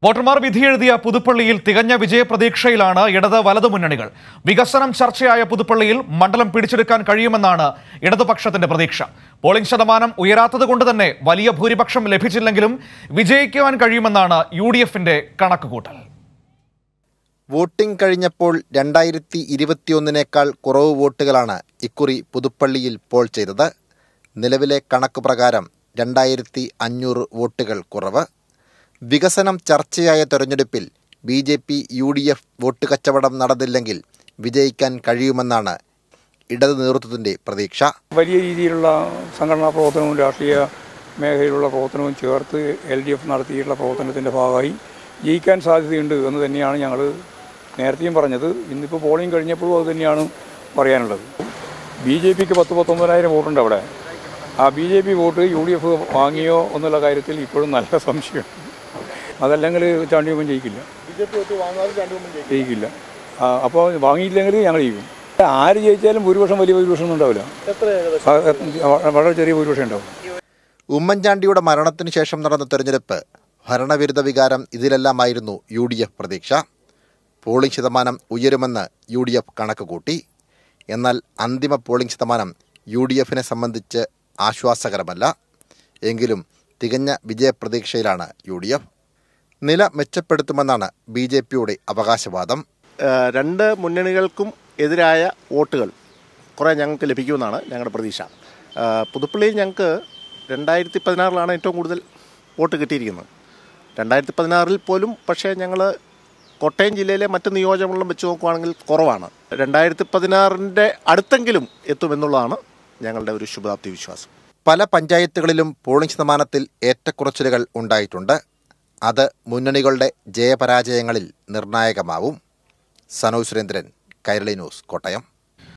വോട്ടർമാർ വിധിയെഴുതിയ പുതുപ്പള്ളിയിൽ തികഞ്ഞ വിജയപ്രതീക്ഷയിലാണ് ഇടത് വലതു മുന്നണികൾ വികസനം ചർച്ചയായ പുതുപ്പള്ളിയിൽ മണ്ഡലം പിടിച്ചെടുക്കാൻ കഴിയുമെന്നാണ് ഇടതുപക്ഷത്തിന്റെ പ്രതീക്ഷ പോളിംഗ് ശതമാനം ഉയരാത്തത് കൊണ്ട് തന്നെ വലിയ ഭൂരിപക്ഷം ലഭിച്ചില്ലെങ്കിലും വിജയിക്കുവാൻ കഴിയുമെന്നാണ് യു ഡി എഫിന്റെ കണക്കുകൂട്ടൽ വോട്ടിംഗ് കഴിഞ്ഞപ്പോൾ രണ്ടായിരത്തി ഇരുപത്തിയൊന്നിനേക്കാൾ കുറവ് വോട്ടുകളാണ് ഇക്കുറി പുതുപ്പള്ളിയിൽ പോൾ ചെയ്തത് നിലവിലെ കണക്ക് പ്രകാരം രണ്ടായിരത്തി അഞ്ഞൂറ് വോട്ടുകൾ കുറവ് വികസനം ചർച്ചയായ തെരഞ്ഞെടുപ്പിൽ B J P U D F vote കച്ചവടം നടന്നില്ലെങ്കിൽ വിജയിക്കാൻ കഴിയുമെന്നാണ് ഇടത് നേതൃത്വത്തിന്റെ പ്രതീക്ഷ വലിയ രീതിയിലുള്ള സംഘടനാ പ്രവർത്തനവും രാഷ്ട്രീയ മേഖലയിലുള്ള പ്രവർത്തനവും ചേർത്ത് എൽ ഡി എഫ് നടത്തിയിട്ടുള്ള പ്രവർത്തനത്തിൻ്റെ ഭാഗമായി ജയിക്കാൻ സാധ്യതയുണ്ട് എന്ന് തന്നെയാണ് ഞങ്ങൾ നേരത്തെയും പറഞ്ഞത് ഇന്നിപ്പോൾ പോളിംഗ് കഴിഞ്ഞപ്പോഴും അത് തന്നെയാണ് പറയാനുള്ളത് ബി ജെ പിക്ക് പത്ത് പത്തൊമ്പതിനായിരം വോട്ടുണ്ട് അവിടെ ആ B J P vote U D F വാങ്ങിയോ എന്നുള്ള കാര്യത്തിൽ ഇപ്പോഴും നല്ല സംശയം അതല്ലെങ്കിൽ ചാണ്ടിയമ്മൻ ജയിക്കില്ല ജയിക്കില്ല ആ, അപ്പോൾ വാങ്ങിയില്ലെങ്കിൽ ഞങ്ങൾ ജയിക്കും ആര് ജയിച്ചാലും ഭൂരിപക്ഷം വലിയ ഭൂരിപക്ഷം ഒന്നും ഉണ്ടാവില്ല ആ, എ- വളരെ ചെറിയ ഭൂരിപക്ഷം ഉണ്ടാവും ഉമ്മൻചാണ്ടിയുടെ മരണത്തിനു ശേഷം നടന്ന തെരഞ്ഞെടുപ്പ് ഭരണവിരുദ്ധ വികാരം ഇതിലെല്ലാമായിരുന്നു യു ഡി എഫ് പ്രതീക്ഷ പോളിംഗ് ശതമാനം ഉയരുമെന്ന് യു ഡി എഫ് കണക്ക് കൂട്ടി എന്നാൽ അന്തിമ പോളിംഗ് ശതമാനം യു ഡി എഫിനെ സംബന്ധിച്ച് ആശ്വാസകരമല്ല എങ്കിലും തികഞ്ഞ വിജയപ്രതീക്ഷയിലാണ് യു ഡി എഫ് നില മെച്ചപ്പെടുത്തുമെന്നാണ് ബി ജെ പിയുടെ അവകാശവാദം ഏഹ് രണ്ട് മുന്നണികൾക്കും എതിരായ വോട്ടുകൾ കുറേ ഞങ്ങൾക്ക് ലഭിക്കുമെന്നാണ് ഞങ്ങളുടെ പ്രതീക്ഷ ഏഹ് പുതുപ്പള്ളിയിൽ ഞങ്ങൾക്ക് രണ്ടായിരത്തി പതിനാറിലാണ് ഏറ്റവും കൂടുതൽ വോട്ട് കിട്ടിയിരിക്കുന്നത് രണ്ടായിരത്തി പതിനാറിൽ പോലും പക്ഷേ ഞങ്ങൾ കോട്ടയം ജില്ലയിലെ മറ്റ് നിയോജകങ്ങളിലും വെച്ച് നോക്കുവാണെങ്കിൽ കുറവാണ് രണ്ടായിരത്തി പതിനാറിൻ്റെ അടുത്തെങ്കിലും എത്തുമെന്നുള്ളതാണ് ഞങ്ങളുടെ ഒരു ശുഭാപ്തി വിശ്വാസം പല പഞ്ചായത്തുകളിലും പോളിംഗ് ശതമാനത്തിൽ ഏറ്റക്കുറച്ചിലുകൾ ഉണ്ടായിട്ടുണ്ട് അത് മുന്നണികളുടെ ജയപരാജയങ്ങളിൽ നിർണായകമാവും സനോജ് സുരേന്ദ്രൻ കൈരളി ന്യൂസ് കോട്ടയം